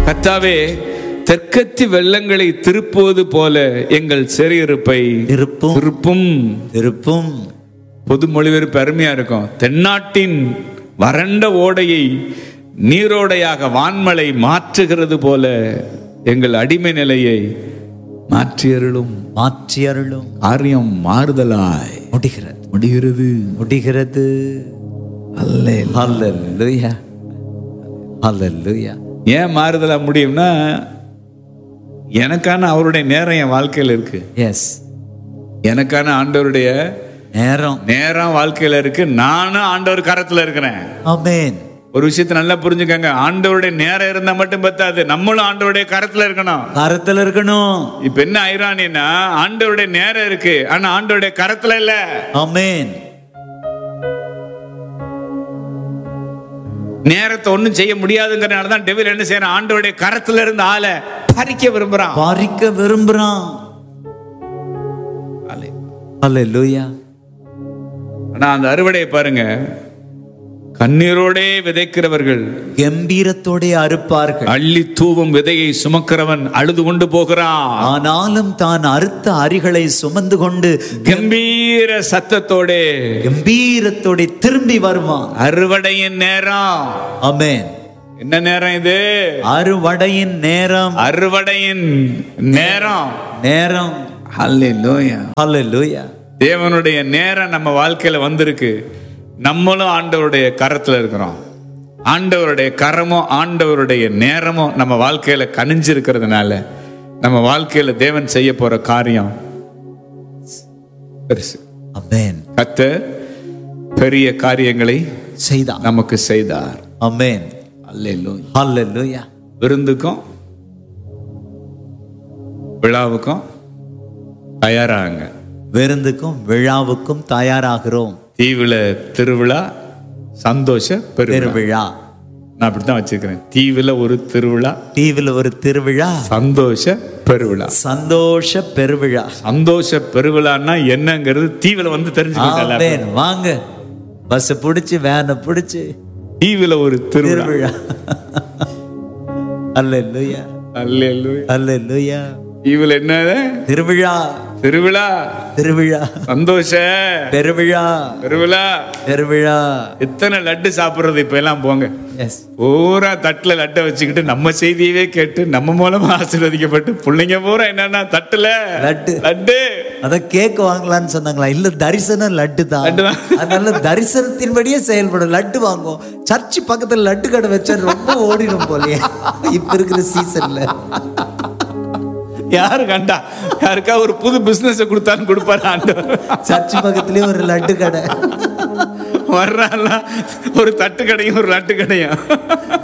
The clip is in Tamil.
கத்தாவே தெற்கத்தி வெள்ளங்களை திருப்புவது போல எங்கள் சிறையிருப்பை திருப்பும் திருப்பும் திருப்பும் பொது மொழிபெயர்ப்பு அருமையா இருக்கும் தென்னாட்டின் வறண்ட ஓடையை நீரோடையாக வான்மலை மாற்றுகிறது போல எங்கள் அடிமை நிலையை மாற்றியருளும் மாற்றி அருளும் காரியம் மாறுதலாய் முடிகிறது முடிகிறது முடிகிறது ஹalleluya ஹalleluya ஏன் மாறுதலா முடியும்னா எனக்கான அவருடைய நேரம் என் வாழ்க்கையில இருக்கு எஸ் எனக்கான ஆண்டவருடைய நேரம் நேரம் வாழ்க்கையில இருக்கு நானும் ஆண்டவர் கரத்துல இருக்கிறேன் ஆமென் ஒரு விஷயத்தை நல்லா புரிஞ்சுக்கங்க ஆண்டவருடைய நேரம் இருந்தா மட்டும் பத்தாது நம்மளும் ஆண்டவருடைய கரத்துல இருக்கணும் கரத்துல இருக்கணும் இப்ப என்ன ஐரானின்னா ஆண்டவருடைய நேரம் இருக்கு ஆனா ஆண்டவருடைய கரத்துல இல்ல ஆமென் நேரத்தை ஒண்ணும் செய்ய முடியாதுங்கிறனால தான் டெவில் என்ன செய்யறான் ஆண்டவருடைய கரத்துல இருந்து ஆளை பறிக்க விரும்புறான் பாரிக்க விரும்புறான் ஹalleluya ஆனா அந்த அறுவடையை பாருங்க கண்ணீரோடே விதைக்கிறவர்கள் கம்பீரத்தோடே அறுப்பார்கள் அள்ளி தூவும் விதையை சுமக்கிறவன் அழுது கொண்டு போகிறான் ஆனாலும் தான் அறுத்த அரிகளை சுமந்து கொண்டு கம்பீர சத்தத்தோடே கம்பீரத்தோட திரும்பி வருவான் அறுவடையின் நேரம் ஆமென் என்ன நேரம் இது அறுவடையின் நேரம் அறுவடையின் நேரம் நேரம் ஹalleluya ஹalleluya தேவனுடைய நேரம் நம்ம வாழ்க்கையில வந்திருக்கு நம்மளும் ஆண்டவருடைய கரத்துல இருக்கிறோம் ஆண்டவருடைய கரமும் ஆண்டவருடைய நேரமும் நம்ம வாழ்க்கையில கனிஞ்சு இருக்கிறதுனால நம்ம வாழ்க்கையில தேவன் செய்ய போற காரியம் பெருசு ஆமென் கத்த பெரிய காரியங்களை செய்தான் நமக்கு செய்தார் ஆமென் அல்லேலூயா ஹalleluya விருந்துக்கும் விழாவுக்கும் தயாராங்க விருந்துக்கும் விழாவுக்கும் தயாராகிறோம் தீவுல திருவிழா சந்தோஷ பெருவிழா திருவிழா நான் அப்படித்தான் வச்சிருக்கிறேன் தீவுல ஒரு திருவிழா தீவில் ஒரு திருவிழா சந்தோஷ பெருவிழா சந்தோஷ பெருவிழா சந்தோஷ பெருவிழான்னா என்னங்கிறது தீவுல வந்து தெரிஞ்சுக்கிட்டல ஆமென் வாங்க பஸ் பிடிச்சு வேனை பிடிச்சு தீவுல ஒரு திருவிழா திருவிழா அல்லேலூயா அல்லேலூயா அல்லேலூயா தீவுல என்ன திருவிழா திருவிழா திருவிழா சந்தோஷ பெருவிழா பெருவிழா பெருவிழா எத்தனை லட்டு சாப்பிடுறது இப்ப எல்லாம் போங்க எஸ் பூரா தட்டுல லட்டை வச்சுக்கிட்டு நம்ம செய்தியவே கேட்டு நம்ம மூலமா ஆசீர்வதிக்கப்பட்டு பிள்ளைங்க பூரா என்னன்னா தட்டுல லட்டு லட்டு அத கேக் வாங்கலாம்னு சொன்னாங்களா இல்ல தரிசனம் லட்டு தான் லட்டு தான். அதனால தரிசனத்தின்படியே செயல்படும் லட்டு வாங்குவோம் சர்ச் பக்கத்துல லட்டு கடை வச்சா ரொம்ப ஓடிடும் போலயே இப்ப இருக்கிற சீசன்ல யாரு கண்டா யாருக்கா ஒரு புது பிசினஸ் கொடுத்தாலும் கொடுப்பாரு ஆண்டவர் சர்ச் பக்கத்துலயே ஒரு லட்டு கடை வர்றான்லாம் ஒரு தட்டு கடையும் ஒரு லட்டு கடையும்